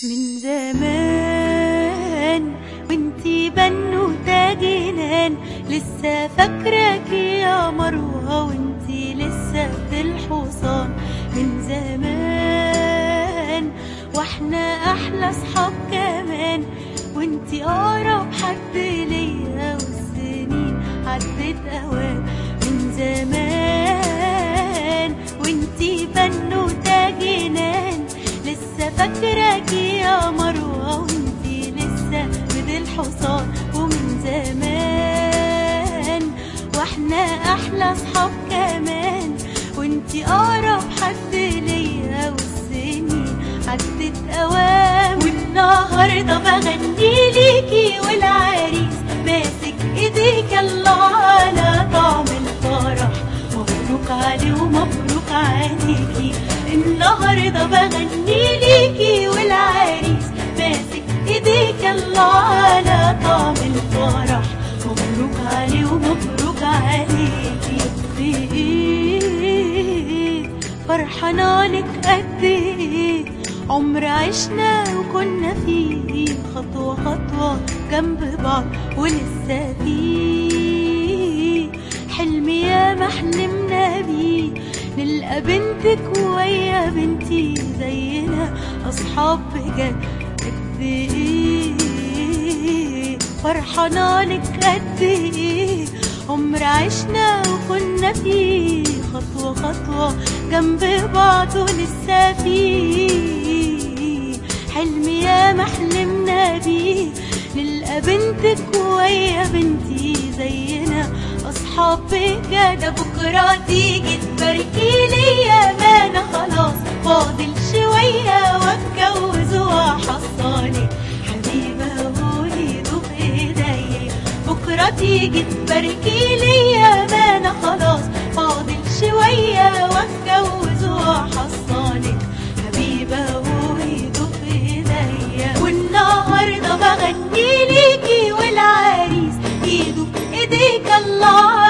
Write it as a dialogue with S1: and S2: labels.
S1: من زمان وانتي بنوتة جنان لسه فاكراك يا مروة وانتي لسه في الحصان من زمان واحنا احلى صحاب كمان وانتي اقرب حد ليا والسنين عدت اوام من زمان وانتي بنوتة جنان لسه فاكراك يا مروة وانتي لسه بدي الحصان ومن زمان واحنا احلى صحاب كمان وانتي اقرب حد ليا والسنين عدت اوام والنهارده بغني ليكي والعريس ماسك ايديك الله على طعم الفرح مبروك علي ومبروك عليكي النهارده بغني ليكي والعريس ماسك ايديك الله على طعم الفرح مبروك علي ومبروك عليكي قد ايه فرحانة لك قد ايه عمر عشنا وكنا فيه خطوة خطوة جنب بعض ولسه فيه حلم يا ما حلمنا بيه نلقى بنتك ويا بنتي زينا أصحاب بجد قد ايه فرحانة لك قد ايه عمر عشنا وكنا فيه خطوة خطوة جنب بعض ولسه فيه حلم يا ما حلمنا بيه نلقى بنتك ويا بنتي زينا أصحاب بجد بكرة تيجي تباركي ليا ما أنا خلاص فاضل شوية واتجوز وأحصلك حبيبة وإيده في إيديا بكرة تيجي تباركي ليا ما أنا خلاص فاضل شوية واتجوز وأحصلك حبيبة وإيده في إيديا والنهاردة بغني ليكي والعريس إيده في إيديك الله